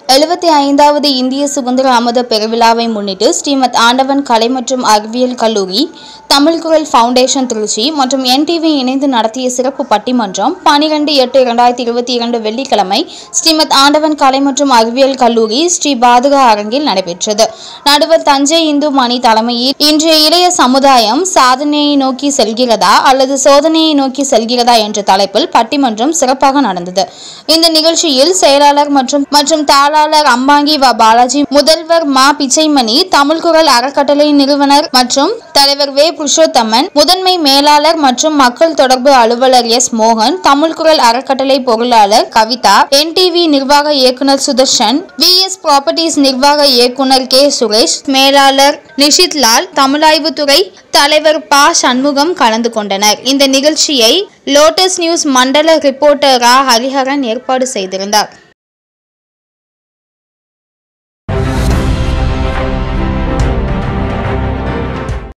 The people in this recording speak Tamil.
எழுபத்தி ஐந்தாவது இந்திய சுதந்திர அமுத பெருவிழாவை முன்னிட்டு ஸ்ரீமத் ஆண்டவன் கலை மற்றும் அறிவியல் கல்லூரி தமிழ் குரல் ஃபவுண்டேஷன் திருச்சி மற்றும் என்டிவி இணைந்து நடத்திய சிறப்பு பட்டிமன்றம் பனிரெண்டு எட்டு இரண்டாயிரத்தி இருபத்தி இரண்டு வெள்ளிக்கிழமை ஸ்ரீமத் ஆண்டவன் கலை மற்றும் அறிவியல் கல்லூரி ஸ்ரீ பாதுகா அரங்கில் நடைபெற்றது நடுவர் தஞ்சை இந்து மணி தலைமையில் இன்றைய இளைய சமுதாயம் சாதனையை நோக்கி செல்கிறதா அல்லது சோதனையை நோக்கி செல்கிறதா என்ற தலைப்பில் பட்டிமன்றம் சிறப்பாக நடந்தது இந்த நிகழ்ச்சியில் செயலாளர் மற்றும் மற்றும் தாளாளர் அம்பாங்கி வ பாலாஜி முதல்வர் மா பிச்சைமணி தமிழ் குரல் அறக்கட்டளை நிறுவனர் மற்றும் தலைவர் வே புருஷோத்தமன் முதன்மை மேலாளர் மற்றும் மக்கள் தொடர்பு அலுவலர் எஸ் மோகன் தமிழ் குரல் அறக்கட்டளை பொருளாளர் கவிதா என்டிவி நிர்வாக இயக்குனர் சுதர்ஷன் வி எஸ் ப்ராப்பர்ட்டிஸ் நிர்வாக இயக்குனர் கே சுரேஷ் மேலாளர் நிஷித் லால் தமிழாய்வுத்துறை தலைவர் ப சண்முகம் கலந்து கொண்டனர் இந்த நிகழ்ச்சியை லோட்டஸ் நியூஸ் மண்டல ரிப்போர்ட்டர் ரா ஹரிஹரன் ஏற்பாடு செய்திருந்தார்